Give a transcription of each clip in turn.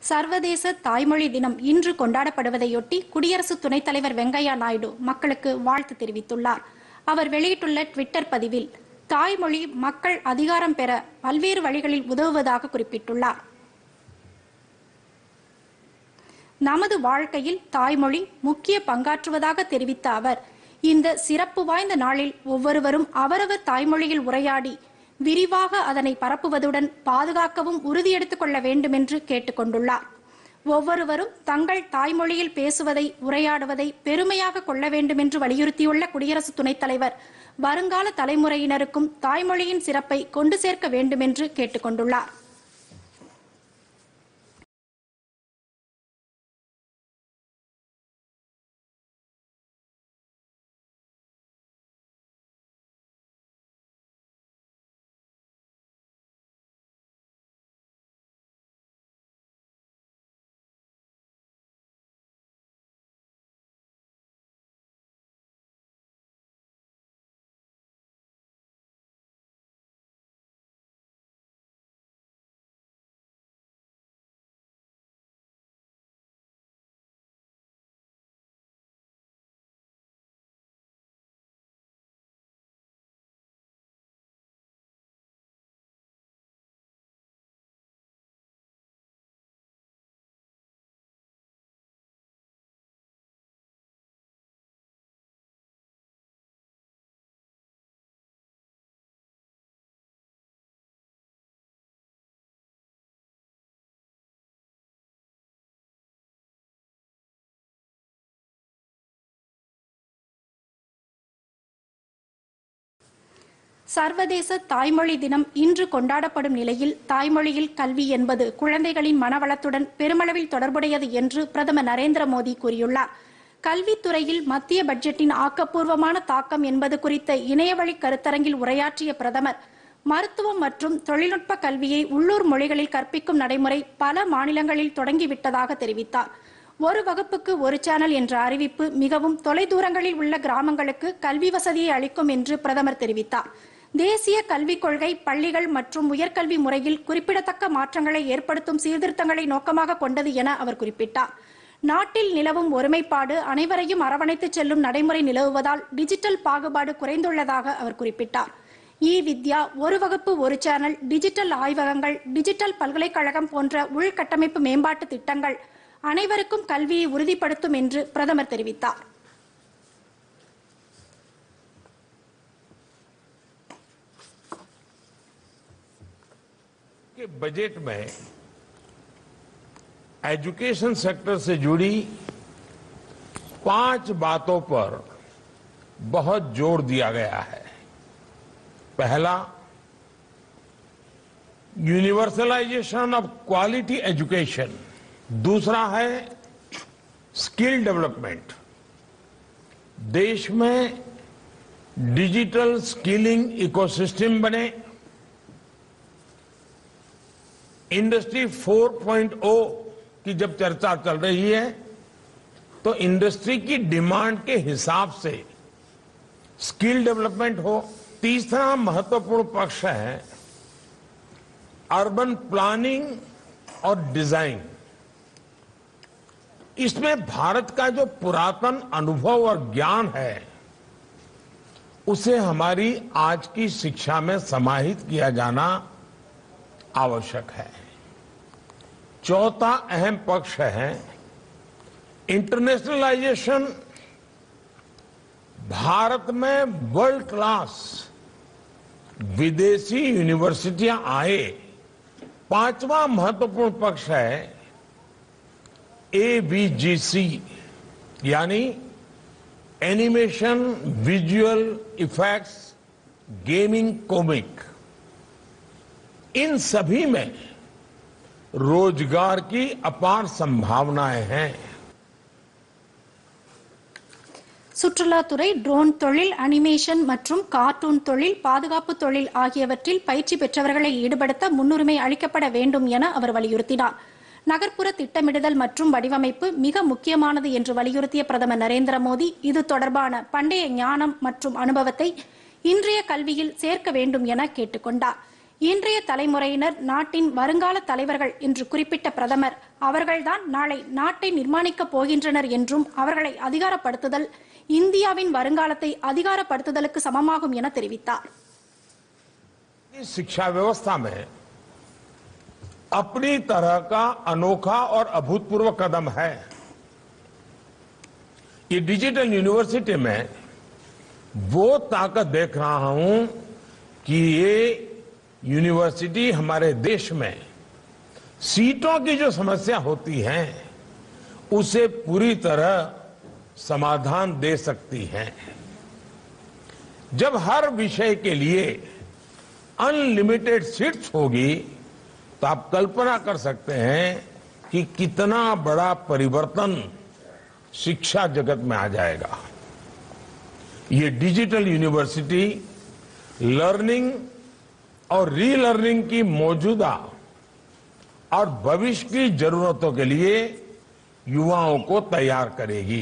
சர்வதேச தாய்மொழி தினம் இன்று கொண்டாடப்படுவதையொட்டி குடியரசு துணைத் தலைவர் வெங்கையா நாயுடு மக்களுக்கு வாழ்த்து தெரிவித்துள்ளார் அவர் வெளியிட்டுள்ள ட்விட்டர் பதிவில் தாய்மொழி மக்கள் அதிகாரம் பெற பல்வேறு வழிகளில் உதவுவதாக குறிப்பிட்டுள்ளார் நமது வாழ்க்கையில் தாய்மொழி முக்கிய பங்காற்றுவதாக தெரிவித்த அவர் இந்த சிறப்பு வாய்ந்த நாளில் ஒவ்வொருவரும் அவரவர் தாய்மொழியில் உரையாடி விரிவாக அதனை பரப்புவதுடன் பாதுகாக்கவும் உறுதியெடுத்துக் கொள்ள வேண்டும் என்று கேட்டுக்கொண்டுள்ளார் ஒவ்வொருவரும் தங்கள் தாய்மொழியில் பேசுவதை உரையாடுவதை பெருமையாக கொள்ள வேண்டும் என்று வலியுறுத்தியுள்ள குடியரசு துணைத் தலைவர் வருங்கால தலைமுறையினருக்கும் தாய்மொழியின் சிறப்பை கொண்டு சேர்க்க வேண்டும் என்று கேட்டுக்கொண்டுள்ளார் சர்வதேச தாய்மொழி தினம் இன்று கொண்டாடப்படும் நிலையில் தாய்மொழியில் கல்வி என்பது குழந்தைகளின் மனவளத்துடன் பெருமளவில் தொடர்புடையது என்று பிரதமர் நரேந்திர மோடி கூறியுள்ளார் கல்வித்துறையில் மத்திய பட்ஜெட்டின் ஆக்கப்பூர்வமான தாக்கம் என்பது குறித்த இணையவழி கருத்தரங்கில் உரையாற்றிய பிரதமர் மருத்துவம் மற்றும் தொழில்நுட்ப கல்வியை உள்ளூர் மொழிகளில் கற்பிக்கும் நடைமுறை பல மாநிலங்களில் தொடங்கிவிட்டதாக தெரிவித்தார் ஒரு வகுப்புக்கு ஒரு சேனல் என்ற அறிவிப்பு மிகவும் தொலைதூரங்களில் உள்ள கிராமங்களுக்கு கல்வி வசதியை அளிக்கும் என்று பிரதமர் தெரிவித்தார் தேசிய கல்விக் கொள்கை பள்ளிகள் மற்றும் உயர்கல்வி முறையில் குறிப்பிடத்தக்க மாற்றங்களை ஏற்படுத்தும் சீர்திருத்தங்களை நோக்கமாக கொண்டது என அவர் குறிப்பிட்டார் நாட்டில் நிலவும் ஒருமைப்பாடு அனைவரையும் அரவணைத்துச் செல்லும் நடைமுறை நிலவுவதால் டிஜிட்டல் பாகுபாடு குறைந்துள்ளதாக அவர் குறிப்பிட்டார் இ வித்யா ஒரு வகுப்பு ஒரு சேனல் டிஜிட்டல் ஆய்வகங்கள் டிஜிட்டல் பல்கலைக்கழகம் போன்ற உள்கட்டமைப்பு மேம்பாட்டு திட்டங்கள் அனைவருக்கும் கல்வியை உறுதிப்படுத்தும் என்று பிரதமர் தெரிவித்தார் के बजट में एजुकेशन सेक्टर से जुड़ी पांच बातों पर बहुत जोर दिया गया है पहला यूनिवर्सलाइजेशन ऑफ क्वालिटी एजुकेशन दूसरा है स्किल डेवलपमेंट देश में डिजिटल स्किलिंग इकोसिस्टम बने इंडस्ट्री 4.0 की जब चर्चा चल रही है तो इंडस्ट्री की डिमांड के हिसाब से स्किल डेवलपमेंट हो तीसरा महत्वपूर्ण पक्ष है अर्बन प्लानिंग और डिजाइन इसमें भारत का जो पुरातन अनुभव और ज्ञान है उसे हमारी आज की शिक्षा में समाहित किया जाना आवश्यक है चौथा अहम पक्ष है इंटरनेशनलाइजेशन भारत में वर्ल्ड क्लास विदेशी यूनिवर्सिटियां आए पांचवा महत्वपूर्ण पक्ष है एवीजीसी यानी animation visual effects gaming comic इन सभी में रोजगार की अपार संभावनाएं हैं சுற்றுலாத்துறை ட்ரோன் தொழில் அனிமேஷன் மற்றும் கார்ட்டூன் தொழில் பாதுகாப்பு தொழில் ஆகியவற்றில் பயிற்சி பெற்றவர்களை ஈடுபடுத்த முன்னுரிமை அளிக்கப்பட வேண்டும் என அவர் வலியுறுத்தினார் நகர்ப்புற திட்டமிடுதல் மற்றும் வடிவமைப்பு மிக முக்கியமானது என்று வலியுறுத்திய பிரதமர் நரேந்திர மோடி இது தொடர்பான பண்டைய ஞானம் மற்றும் அனுபவத்தை இன்றைய கல்வியில் சேர்க்க வேண்டும் என கேட்டுக்கொண்டார் இன்றைய தலைமுறையினர் நாட்டின் வருங்கால தலைவர்கள் என்று குறிப்பிட்ட பிரதமர் அவர்கள்தான் நாளை நாட்டை நிர்மாணிக்கப் போகின்றனர் என்றும் அவர்களை அதிகாரப்படுத்துதல் இந்தியாவின் வருங்காலத்தை அதிகாரப்படுத்துதலுக்கு சமமாகும் என தெரிவித்தார் इस शिक्षा व्यवस्था में अपनी तरह का अनोखा और अभूतपूर्व कदम है ये डिजिटल यूनिवर्सिटी में वो ताकत देख रहा हूं कि ये यूनिवर्सिटी हमारे देश में सीटों की जो समस्या होती है उसे पूरी तरह समाधान दे सकती है जब हर विषय के लिए अनलिमिटेड सीट्स होगी तो आप कल्पना कर सकते हैं कि कितना बड़ा परिवर्तन शिक्षा जगत में आ जाएगा ये डिजिटल यूनिवर्सिटी लर्निंग और रीलर्निंग की मौजूदा और भविष्य की जरूरतों के लिए युवाओं को तैयार करेगी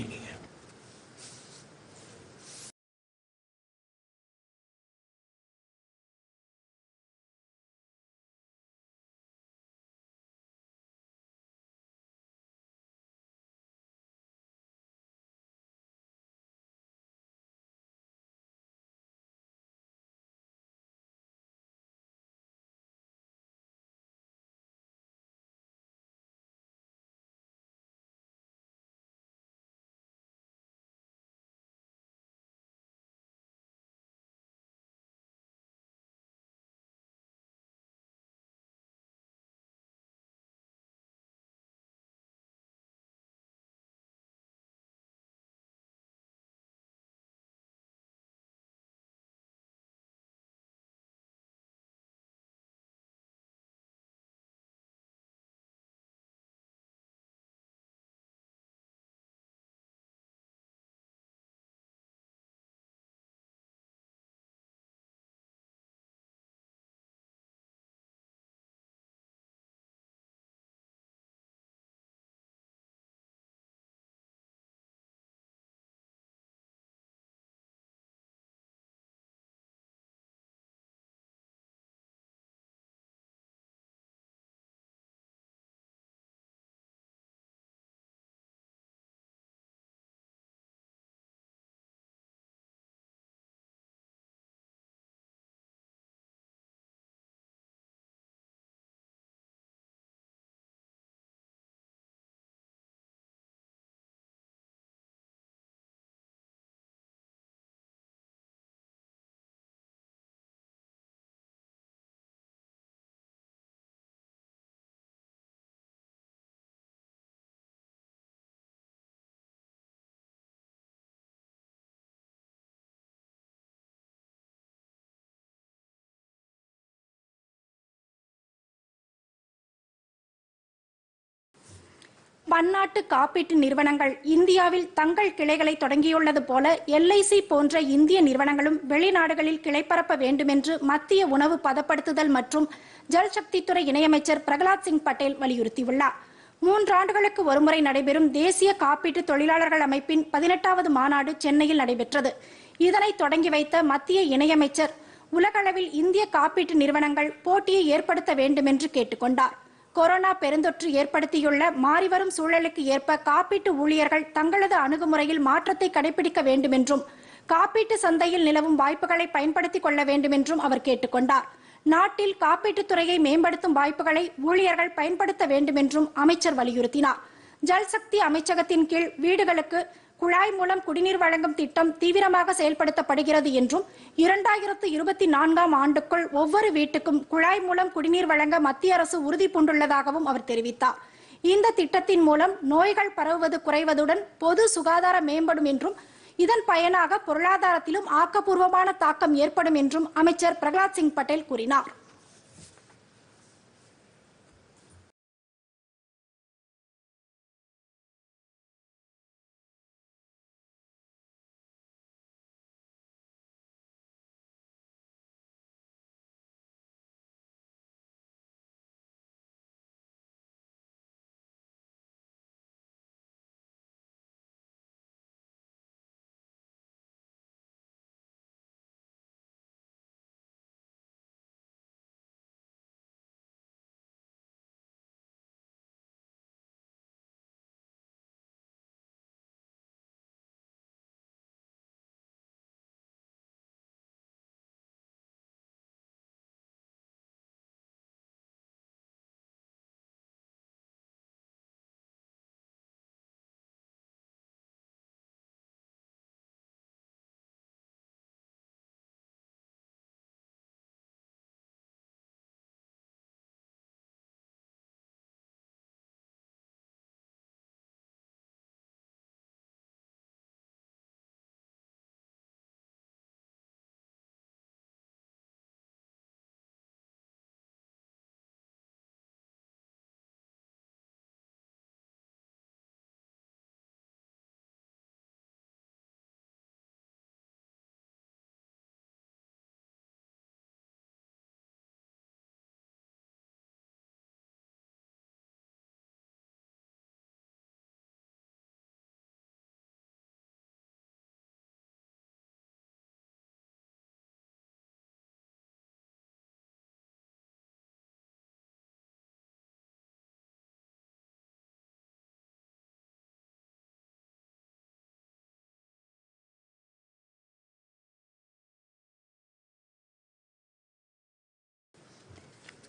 பன்னாட்டு காப்பீட்டு நிறுவனங்கள் இந்தியாவில் தங்கள் கிளைகளை தொடங்கியுள்ளது போல எல்ஐசி போன்ற இந்திய நிறுவனங்களும் வெளிநாடுகளில் கிளைப்பரப்ப வேண்டுமென்று மத்திய உணவு பதப்படுத்துதல் மற்றும் ஜல்சக்தித்துறை இணையமைச்சர் பிரகலாத் சிங் பட்டேல் வலியுறுத்தியுள்ளார் மூன்றாண்டுகளுக்கு ஒருமுறை நடைபெறும் தேசிய காப்பீட்டு தொழிலாளர்கள் அமைப்பின் பதினெட்டாவது மாநாடு சென்னையில் நடைபெற்றது இதனை தொடங்கி வைத்த மத்திய இணையமைச்சர் உலகளவில் இந்திய காப்பீட்டு நிறுவனங்கள் போட்டியை ஏற்படுத்த வேண்டுமென்று கேட்டுக்கொண்டார் கொரோனா பெருந்தொற்று ஏற்படுத்தியுள்ள மாறிவரும் சூழலுக்கு ஏற்ப காப்பீட்டு ஊழியர்கள் தங்களது அணுகுமுறையில் மாற்றத்தை கடைபிடிக்க வேண்டும் என்றும் காப்பீட்டு சந்தையில் நிலவும் வாய்ப்புகளை பயன்படுத்திக் கொள்ள வேண்டும் என்றும் அவர் கேட்டுக்கொண்டார் நாட்டில் காப்பீட்டுத் துறையை மேம்படுத்தும் வாய்ப்புகளை ஊழியர்கள் பயன்படுத்த வேண்டும் என்றும் அமைச்சர் வலியுறுத்தினார் ஜல்சக்தி அமைச்சகத்தின் கீழ் வீடுகளுக்கு குழாய் மூலம் குடிநீர் வழங்கும் திட்டம் தீவிரமாக செயல்படுத்தப்படுகிறது என்றும் இரண்டாயிரத்து இருபத்தி நான்காம் ஆண்டுக்குள் ஒவ்வொரு வீட்டுக்கும் குழாய் மூலம் குடிநீர் வழங்க மத்திய அரசு உறுதி பூண்டுள்ளதாகவும் அவர் தெரிவித்தார் இந்த திட்டத்தின் மூலம் நோய்கள் பரவுவது குறைவதுடன் பொது சுகாதாரம் மேம்படும் என்றும் இதன் பயனாக பொருளாதாரத்திலும் ஆக்கப்பூர்வமான தாக்கம் ஏற்படும் என்றும் அமைச்சர் பிரகலாத் சிங் பட்டேல் கூறினார்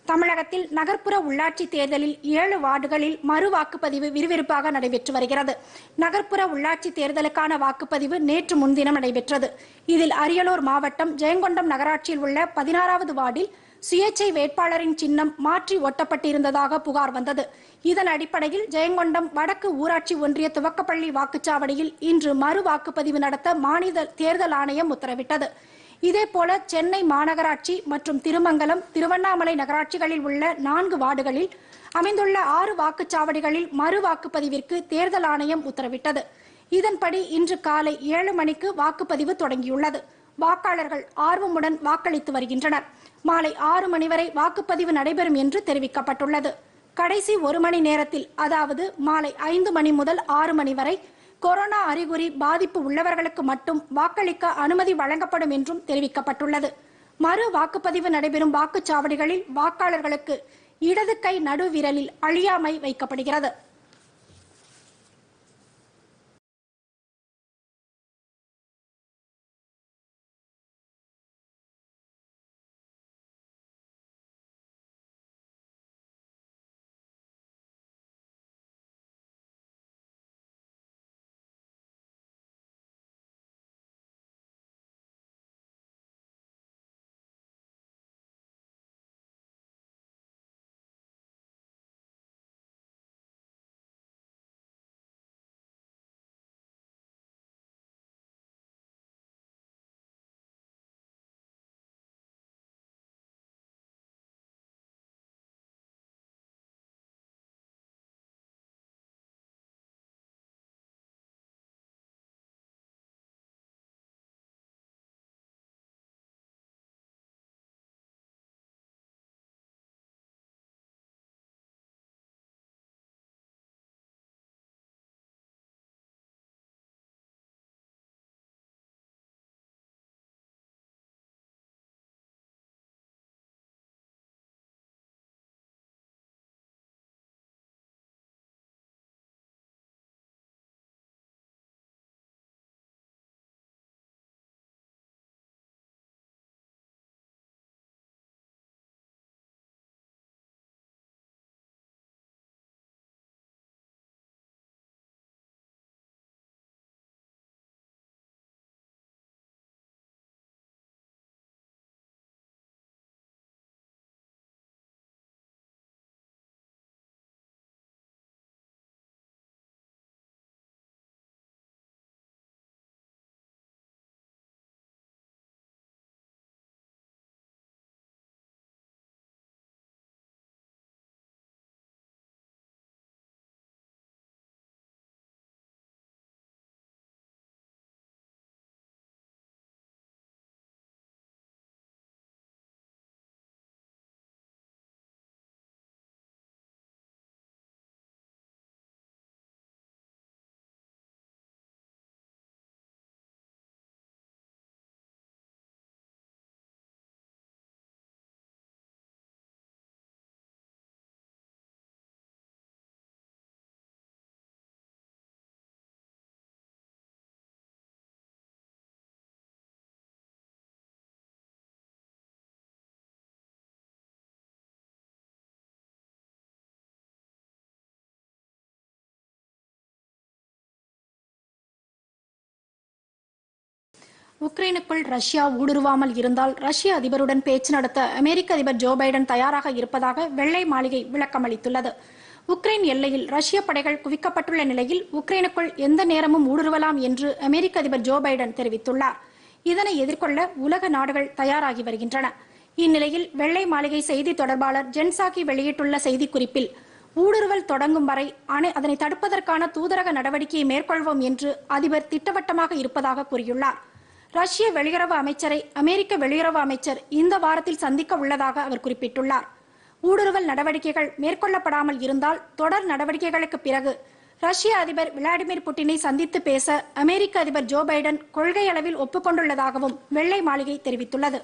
தமிழகத்தில் நகர்ப்புற உள்ளாட்சி தேர்தலில் ஏழு வார்டுகளில் மறு வாக்குப்பதிவு விறுவிறுப்பாக நடைபெற்று வருகிறது நகர்ப்புற உள்ளாட்சி தேர்தலுக்கான வாக்குப்பதிவு நேற்று முன்தினம் நடைபெற்றது இதில் அரியலூர் மாவட்டம் ஜெயங்கொண்டம் நகராட்சியில் உள்ள பதினாறாவது வார்டில் சுயேட்சை வேட்பாளரின் சின்னம் மாற்றி ஒட்டப்பட்டிருந்ததாக புகார் வந்தது இதன் அடிப்படையில் ஜெயங்கொண்டம் வடக்கு ஊராட்சி ஒன்றிய துவக்கப்பள்ளி வாக்குச்சாவடியில் இன்று மறு வாக்குப்பதிவு நடத்த மாநில தேர்தல் ஆணையம் உத்தரவிட்டது இதேபோல சென்னை மாநகராட்சி மற்றும் திருமங்கலம் திருவண்ணாமலை நகராட்சிகளில் உள்ள நான்கு வார்டுகளில் அமைந்துள்ள ஆறு வாக்குச்சாவடிகளில் மறு வாக்குப்பதிவிற்கு தேர்தல் ஆணையம் உத்தரவிட்டது இதன்படி இன்று காலை ஏழு மணிக்கு வாக்குப்பதிவு தொடங்கியுள்ளது வாக்காளர்கள் ஆர்வமுடன் வாக்களித்து வருகின்றனர் மாலை ஆறு மணி வரை வாக்குப்பதிவு நடைபெறும் என்று தெரிவிக்கப்பட்டுள்ளது கடைசி ஒரு மணி நேரத்தில் அதாவது மாலை ஐந்து மணி முதல் ஆறு மணி வரை கொரோனா அறிகுறி பாதிப்பு உள்ளவர்களுக்கு மட்டும் வாக்களிக்க அனுமதி வழங்கப்படும் என்றும் தெரிவிக்கப்பட்டுள்ளது மறு வாக்குப்பதிவு நடைபெறும் வாக்குச்சாவடிகளில் வாக்காளர்களுக்கு இடது கை நடுவிரலில் அழியாமை வைக்கப்படுகிறது உக்ரைனுக்குள் ரஷ்யா ஊடுருவாமல் இருந்தால் ரஷ்ய அதிபருடன் பேச்சு நடத்த அமெரிக்க அதிபர் ஜோ பைடன் தயாராக இருப்பதாக வெள்ளை மாளிகை விளக்கமளித்துள்ளது உக்ரைன் எல்லையில் ரஷ்ய படைகள் குவிக்கப்பட்டுள்ள நிலையில் உக்ரைனுக்குள் எந்த நேரமும் ஊடுருவலாம் என்று அமெரிக்க அதிபர் ஜோ பைடன் தெரிவித்துள்ளார் இதனை எதிர்கொள்ள உலக நாடுகள் தயாராகி வருகின்றன இந்நிலையில் வெள்ளை மாளிகை செய்தி தொடர்பாளர் ஜென்சாக்கி வெளியிட்டுள்ள செய்திக்குறிப்பில் ஊடுருவல் தொடங்கும் வரை அணை அதனை தடுப்பதற்கான தூதரக நடவடிக்கையை மேற்கொள்வோம் என்று அதிபர் திட்டவட்டமாக இருப்பதாக கூறியுள்ளார் ரஷ்ய வெளியுறவு அமைச்சரை அமெரிக்க வெளியுறவு அமைச்சர் இந்த வாரத்தில் சந்திக்க உள்ளதாக அவர் குறிப்பிட்டுள்ளார் ஊடுருவல் நடவடிக்கைகள் மேற்கொள்ளப்படாமல் இருந்தால் தொடர் நடவடிக்கைகளுக்கு பிறகு ரஷ்ய அதிபர் விளாடிமிர் புட்டினை சந்தித்து பேச அமெரிக்க அதிபர் ஜோ பைடன் கொள்கை அளவில் ஒப்புக்கொண்டுள்ளதாகவும் வெள்ளை மாளிகை தெரிவித்துள்ளது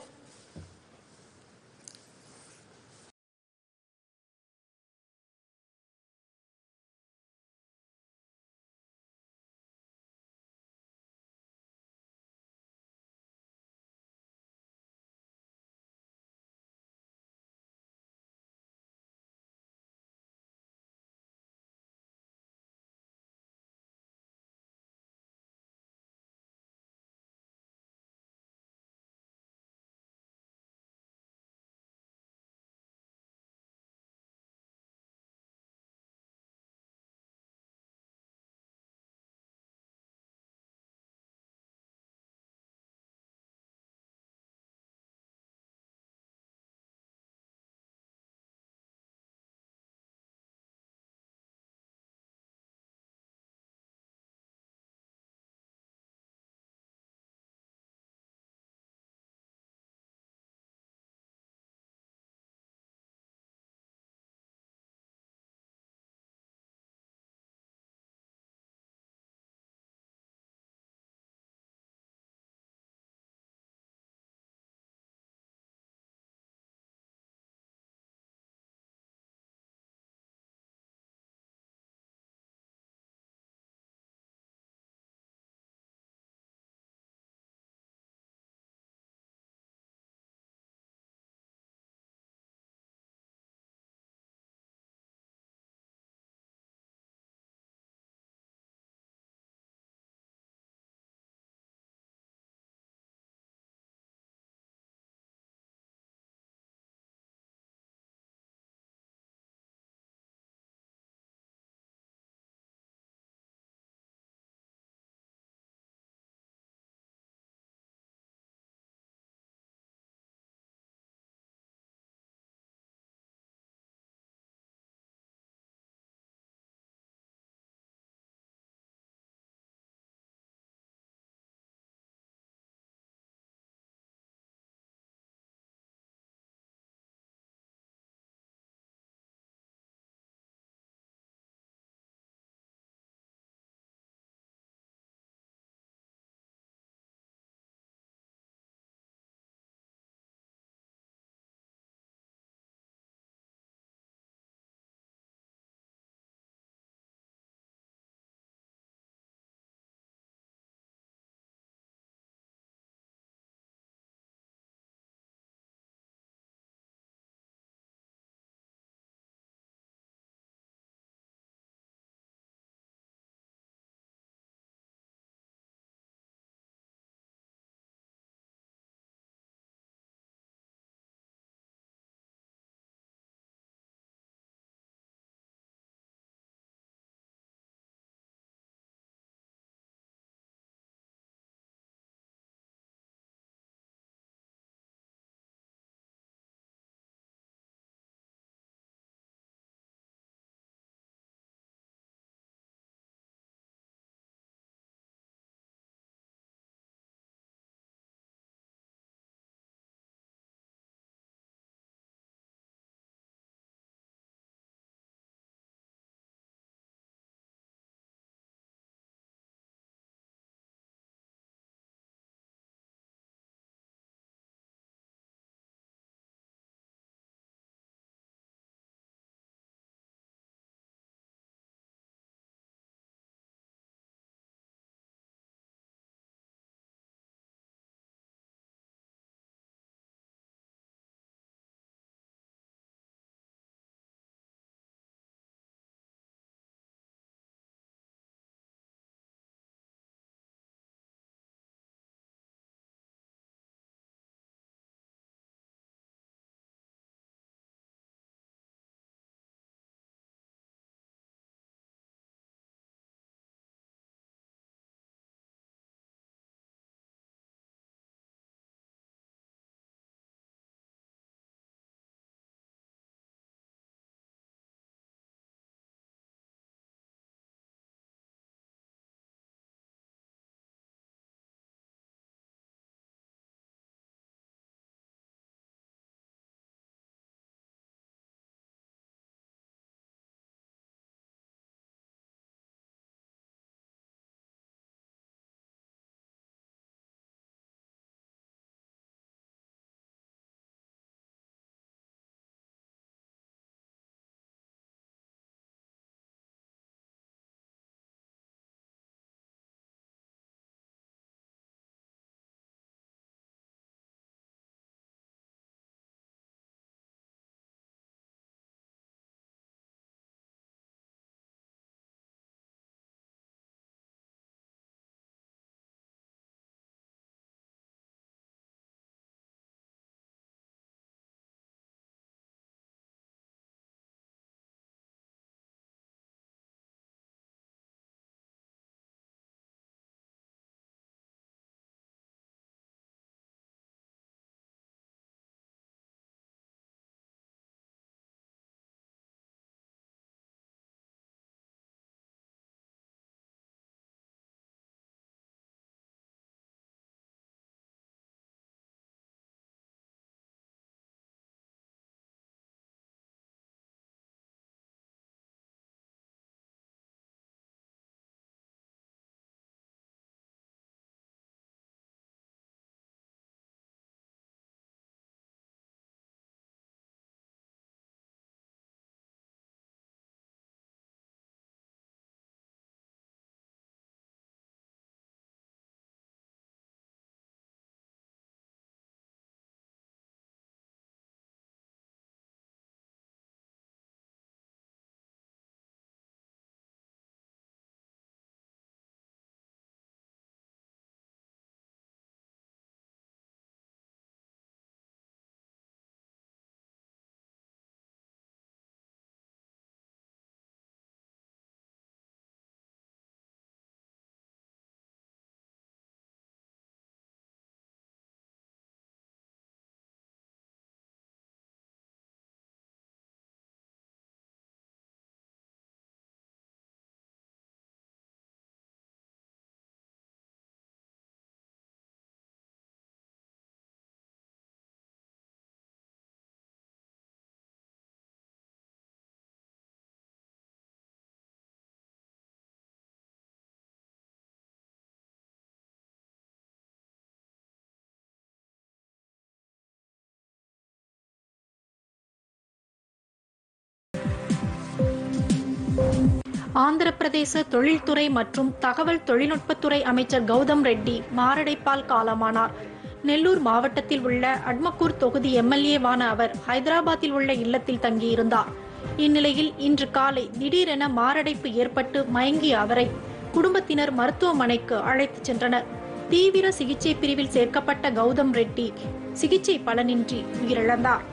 ஆந்திர பிரதேச தொழில்துறை மற்றும் தகவல் தொழில்நுட்பத்துறை அமைச்சர் கௌதம் ரெட்டி மாரடைப்பால் காலமானார் நெல்லூர் மாவட்டத்தில் உள்ள அட்மக்கூர் தொகுதி எம்எல்ஏவான அவர் ஹைதராபாத்தில் உள்ள இல்லத்தில் தங்கியிருந்தார் இந்நிலையில் இன்று காலை திடீரென மாரடைப்பு ஏற்பட்டு மயங்கிய அவரை குடும்பத்தினர் மருத்துவமனைக்கு அழைத்துச் சென்றனர் தீவிர சிகிச்சை பிரிவில் சேர்க்கப்பட்ட கௌதம் ரெட்டி சிகிச்சை பலனின்றி உயிரிழந்தார்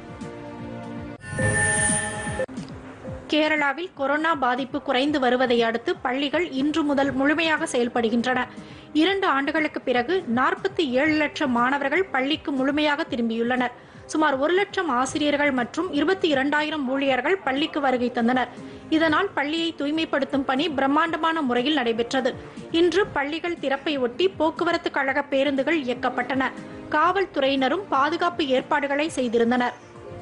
கேரளாவில் கொரோனா பாதிப்பு குறைந்து வருவதை அடுத்து பள்ளிகள் இன்று முதல் முழுமையாக செயல்படுகின்றன இரண்டு ஆண்டுகளுக்கு பிறகு நாற்பத்தி ஏழு லட்சம் மாணவர்கள் பள்ளிக்கு முழுமையாக திரும்பியுள்ளனர் சுமார் ஒரு லட்சம் ஆசிரியர்கள் மற்றும் இருபத்தி இரண்டாயிரம் ஊழியர்கள் பள்ளிக்கு வருகை தந்தனர் இதனால் பள்ளியை தூய்மைப்படுத்தும் பணி பிரம்மாண்டமான முறையில் நடைபெற்றது இன்று பள்ளிகள் திறப்பை ஒட்டி போக்குவரத்து கழக பேருந்துகள் இயக்கப்பட்டன காவல்துறையினரும் பாதுகாப்பு ஏற்பாடுகளை செய்திருந்தனர்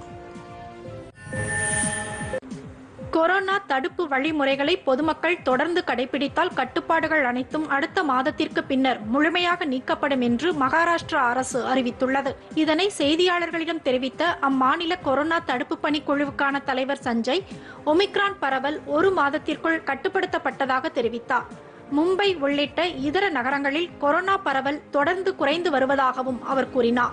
கொரோனா தடுப்பு வழிமுறைகளை பொதுமக்கள் தொடர்ந்து கடைபிடித்தால் கட்டுப்பாடுகள் அனைத்தும் அடுத்த மாதத்திற்கு பின்னர் முழுமையாக நீக்கப்படும் என்று மகாராஷ்டிரா அரசு அறிவித்துள்ளது இதனை செய்தியாளர்களிடம் தெரிவித்த அம்மாநில கொரோனா தடுப்பு பணி குழுவுக்கான தலைவர் சஞ்சய் ஒமிக்ரான் பரவல் ஒரு மாதத்திற்குள் கட்டுப்படுத்தப்பட்டதாக தெரிவித்தார் மும்பை உள்ளிட்ட இதர நகரங்களில் கொரோனா பரவல் தொடர்ந்து குறைந்து வருவதாகவும் அவர் கூறினார்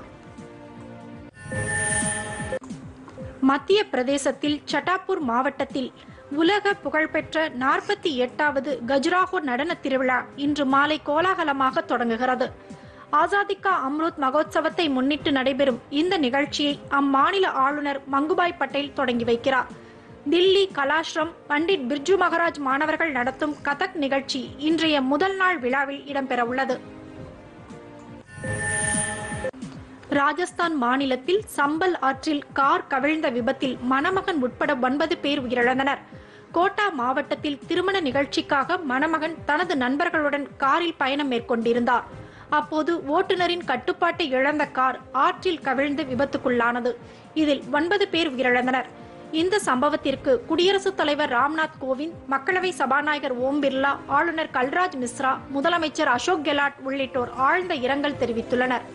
மத்திய பிரதேசத்தில் சட்டாப்பூர் மாவட்டத்தில் உலக புகழ்பெற்ற நாற்பத்தி எட்டாவது கஜுராஹோ நடன திருவிழா இன்று மாலை கோலாகலமாக தொடங்குகிறது ஆசாதிகா அம்ருத் மகோத்சவத்தை முன்னிட்டு நடைபெறும் இந்த நிகழ்ச்சியை அம்மாநில ஆளுநர் மங்குபாய் பட்டேல் தொடங்கி வைக்கிறார் தில்லி கலாஷ்ரம் பண்டிட் பிர்ஜு மகராஜ் மாணவர்கள் நடத்தும் கதக் நிகழ்ச்சி இன்றைய முதல் நாள் விழாவில் இடம்பெறவுள்ளது ராஜஸ்தான் மாநிலத்தில் சம்பல் ஆற்றில் கார் கவிழ்ந்த விபத்தில் மணமகன் உட்பட ஒன்பது பேர் உயிரிழந்தனர் கோட்டா மாவட்டத்தில் திருமண நிகழ்ச்சிக்காக மணமகன் தனது நண்பர்களுடன் காரில் பயணம் மேற்கொண்டிருந்தார் அப்போது ஓட்டுநரின் கட்டுப்பாட்டை இழந்த கார் ஆற்றில் கவிழ்ந்து விபத்துக்குள்ளானது இதில் ஒன்பது பேர் உயிரிழந்தனர் இந்த சம்பவத்திற்கு குடியரசுத் தலைவர் ராம்நாத் கோவிந்த் மக்களவை சபாநாயகர் ஓம் பிர்லா ஆளுநர் கல்ராஜ் மிஸ்ரா முதலமைச்சர் அசோக் கெலாட் உள்ளிட்டோர் ஆழ்ந்த இரங்கல் தெரிவித்துள்ளனர்